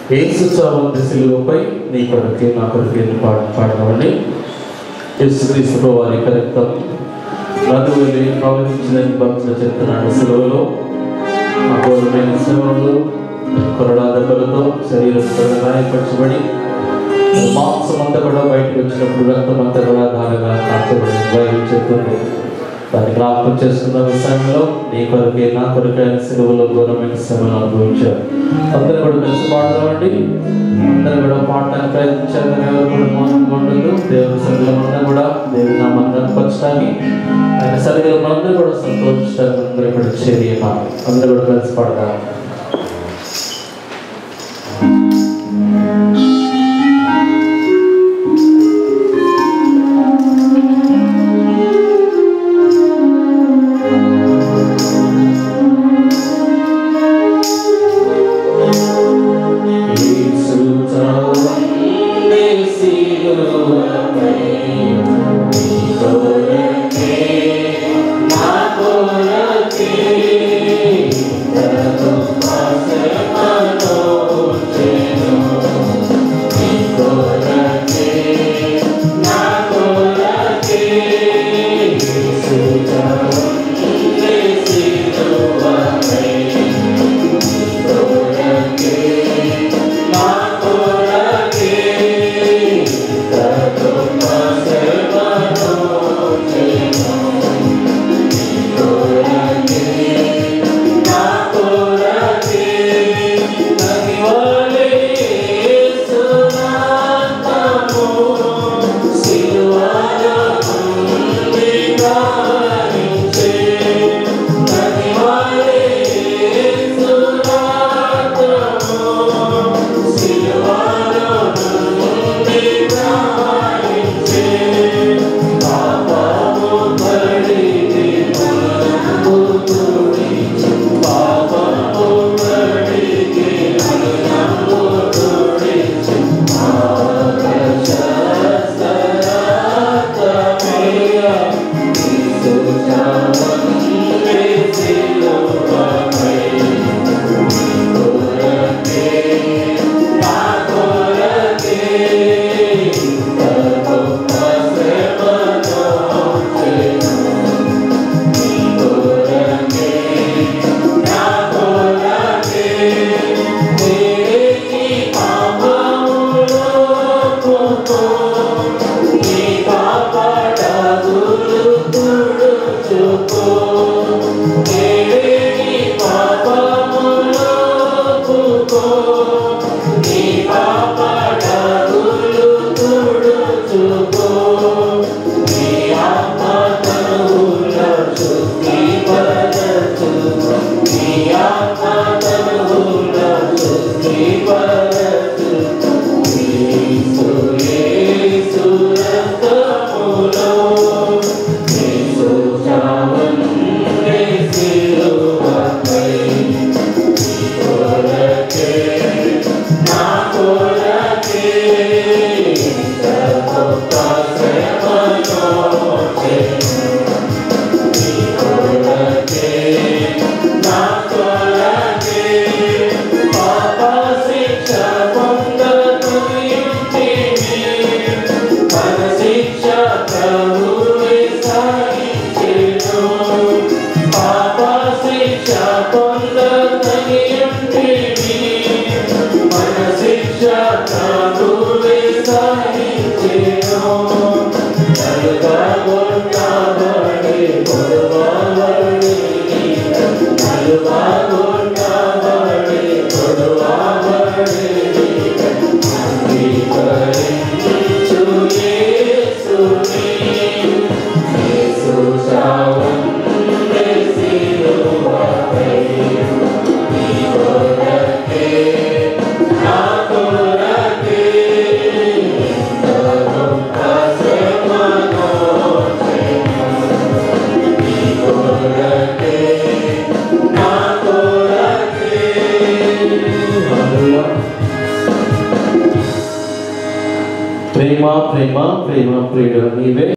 ఏసు చావంతి సిలువపై నీ కొరకే నా కొరకే అని పాట పాడదామండి యేసుక్రీస్తు వారి యొక్క రక్తం నదువలి ప్రవహించిందని భక్తులు చెప్తున్నాడు సిలువలో అఘోరమైన శ్రమలు కొరడా దెబ్బలతో శరీరం కూడా గాయపరచబడి మాంసం అంతా కూడా బయటకు వచ్చినప్పుడు రక్తం అంతా కూడా ధారగా కాచబడి బయలు చెప్తుంది దాన్ని జ్ఞాపకం చేసుకున్న విషయంలో నీ కొరకే నా కొరకే ఆయన సిలువలో ఘోరమైన శ్రమను అనుభవించారు అందరూ కూడా కలిసి పాడదామండి అందరూ కూడా పాడటానికి ప్రయత్నించారు కానీ ఎవరు కూడా మౌనంగా ఉండదు దేవుని సభ్యులందరూ కూడా దేవుని నామందరం పరచడానికి ఆయన సరిగ్గా అందరూ కూడా సంతోషించడానికి అందరూ ఇక్కడ చేరి ఉన్నారు. అందరూ కూడా కలిసి పాడదాం ప్రేమ ప్రేమ ప్రేమ ప్రియుడు నీవే